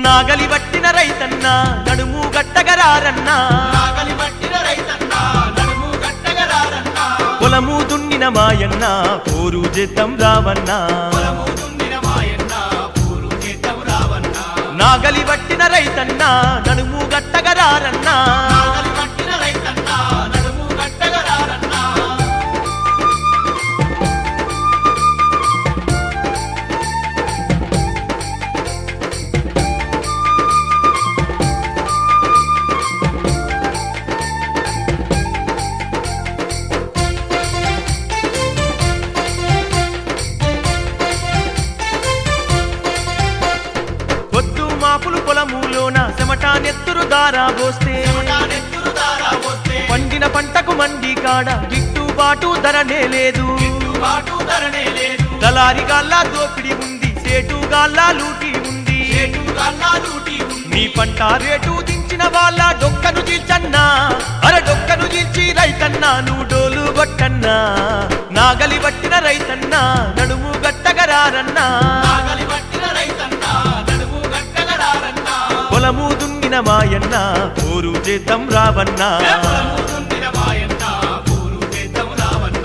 నాగలి పట్టిన రైతన్న నడుము గట్టగరారన్నా నాగలి పట్టిన రైతన్న నడుము గట్టగరారన్న పొలము దున్నిన మాయన్న పోరు చేద్దాం రావన్నా పొలము దున్నిన మాయన్న పూలు చేద్దాం రావన్న నాగలి పట్టిన రైతన్న నడుము గట్టగరారన్నా నాగలి పట్టిన రైతన్న నడుము గట్టగరారన్న పొద్దు మాపులు పొలములోన చెమట నెత్తురు దారా పోస్తే నెత్తురు దారా వస్తే పండిన పంటకు మండి కాడ గిట్టుబాటు ధరనే లేదు బాటు ధరనే లేదు దళారి గాల్లా దోపిడి ఉంది సేటు గాల్లా లూటి ఉంది చేటు గల్లా లూటి ఉంది నీ పంట రేటు దించిన వాళ్ళ డొక్కను చీల్చన్నా అర డొక్కను చీల్చి రైతన్నా నువ్వు డోలు కొట్టన్నా నాగలి పట్టిన రైతన్నా నడుము గట్టగరారన్నా నాగలి పట్టిన రైతన్న నడుము గట్టగరారన్న పొలము దున్నిన మాయన్న పోరు చేద్దాం రావన్నా పొలము దున్నిన మాయన్న పూలు చేద్దాం రావన్న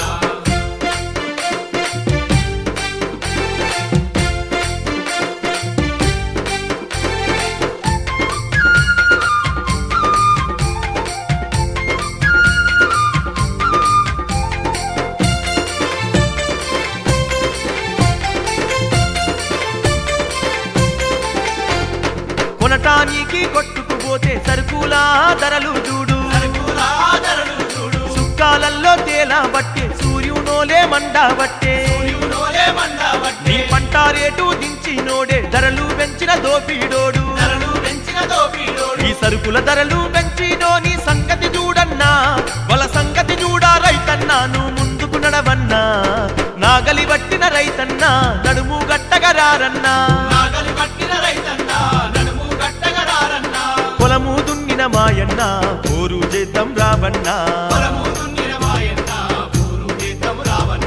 కొనటానికి కొట్టుకుపోతే సరుకులా ధరలు చూడు సరుకులా ధరలు చూడు సుక్కాలల్లో తేలా బట్టే సూర్యునోలే మండా బట్టే సూర్యుడోలే మండ నీ వడ్డీ పంట రేటు దించినోడే ధరలు పెంచిన దోపిడోడు ధరలు పెంచిన దోపిడోడు ఈ సరుకుల ధరలు పెంచినో నీ సంగతి చూడన్నా వాళ్ళ సంగతి చూడా రైతన్నా నువ్వు ముందుకు నడవన్నా నాగలి పట్టిన రైతన్నా నడుము గట్టగరారన్నా నాగలి పట్టిన రైతన్న నడుము గట్టగరారన్న పొలము దున్నిన మాయన్న పోరు చేద్దాం రావన్నా పొలము దున్నిన మాయన్న పూలు చేద్దాం రావన్న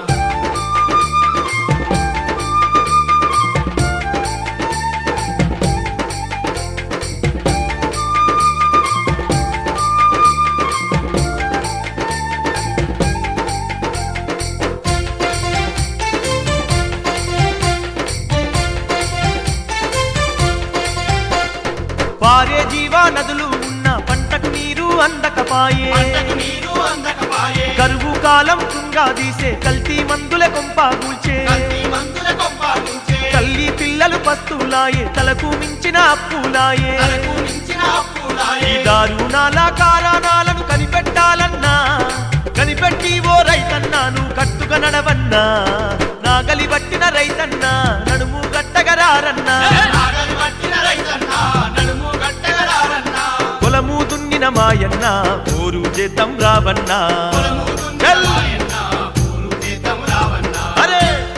పారే జీవా నదులు ఉన్న పంటకు నీరు అందకపాయే పంటకు నీరు అందకపాయే కరువు కాలం తుంగా తీసే కల్తీ మందుల కొంప కూల్చే కల్తీ మందుల కొప్పాలించే తల్లి పిల్లలు పస్తులాయే తలకు మించిన అప్పులాయే తలకు మించిన అప్పులాయే ఈ దారుణాల కారణాలను కనిపెట్టాలన్నా కనిపెట్టి ఓ రైతన్నాను కట్టుగా నడవన్నా నాగలి పట్టిన రైతన్నా నడుము గట్టగరారన్నా నాగలి పట్టిన రైతన్న నడుము గట్టగరారన్న పొలము దున్నిన మాయన్న పోరు చేద్దాం రావన్నా పొలము దున్నిన చల్. మాయన్న పూలు చేద్దాం రావన్న అరే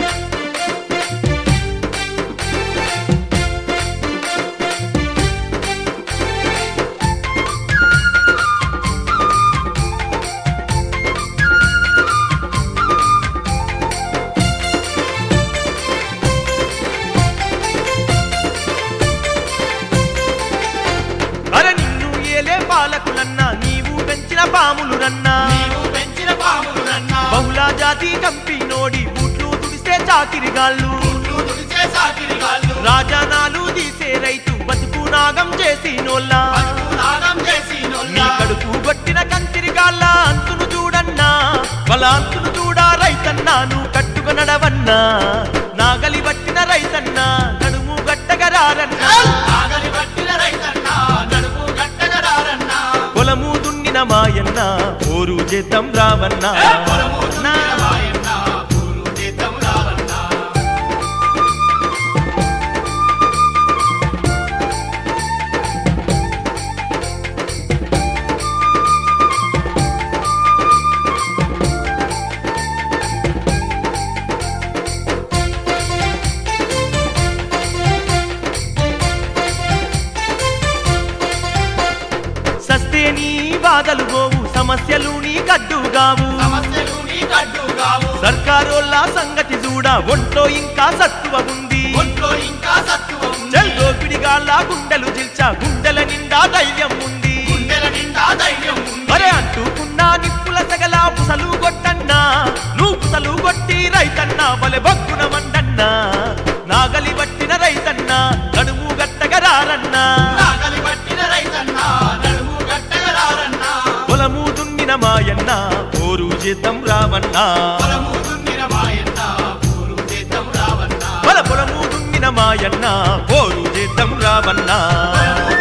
అరే నిన్ను ఏలే పాలకులన్నా నీవు పెంచిన పాములు రన్నా నీవు పెంచిన పాములు నన్నా బహుళ జాతి కంపినోడి బూట్లు తుడిసే చాకిరిగాళ్ళు పుట్లు తుడిచే సాకిరిగాళ్ళు రాజానాలు తీసే రైతు బతుకు నాగం చేసి నోళ్ళ బతుకు నాగం చేసి నీ నొల్లా కడుపు కొట్టిన కంతిరిగాళ్ళ అంతును చూడన్నా వాళ్ళ అంతును చూడా రైతన్నాను కట్టుక నడవన్నా నాగలి పట్టిన రైతన్నా నడుము గట్టగరారన్నా నాగలి పట్టిన రైతన్న నడుము గట్టగరారన్న పొలము దున్నిన మాయన్న పోరు చేద్దాం రావన్నా పొలము నా దున్నిన మాయన్న పూలు చేద్దాం రావన్న సస్తే నీ బాధలు పోవు సమస్యలు నీ కడ్డుగావు సమస్యలు నీ కడ్డు కావు సర్కారోళ్ళ సంగతి చూడ ఒంట్లో ఇంకా సత్తువ ఉంది ఒంట్లో ఇంకా సత్తువ ఉంది చల్ దోపిడి పిల్లగాళ్ళ గుండెలు జిల్చా గుండెల నిండా ధైర్యం ఉంది గుండెల నిండా ధైర్యం ఉంది అరే అంటుకున్నా నిప్పుల సగల పుసలు కొట్టన్నా నువ్వు పుసలు కొట్టి రైతన్నా బలె బగ్గున మండన్నా నాగలి పట్టిన రైతన్నా నడుము గట్టగరారన్నా నాగలి పట్టిన రైతన్నా నడుము గట్టగరారన్నా పొలము దున్నిన మాయన్న పోరు చేద్దాం రావన్నా పొలము దున్నిన మాయన్న పూరు చేద్దాం రావన్నా పొల పొలము దున్నిన మాయన్న పోరు చేద్దాం రావన్నా పొలము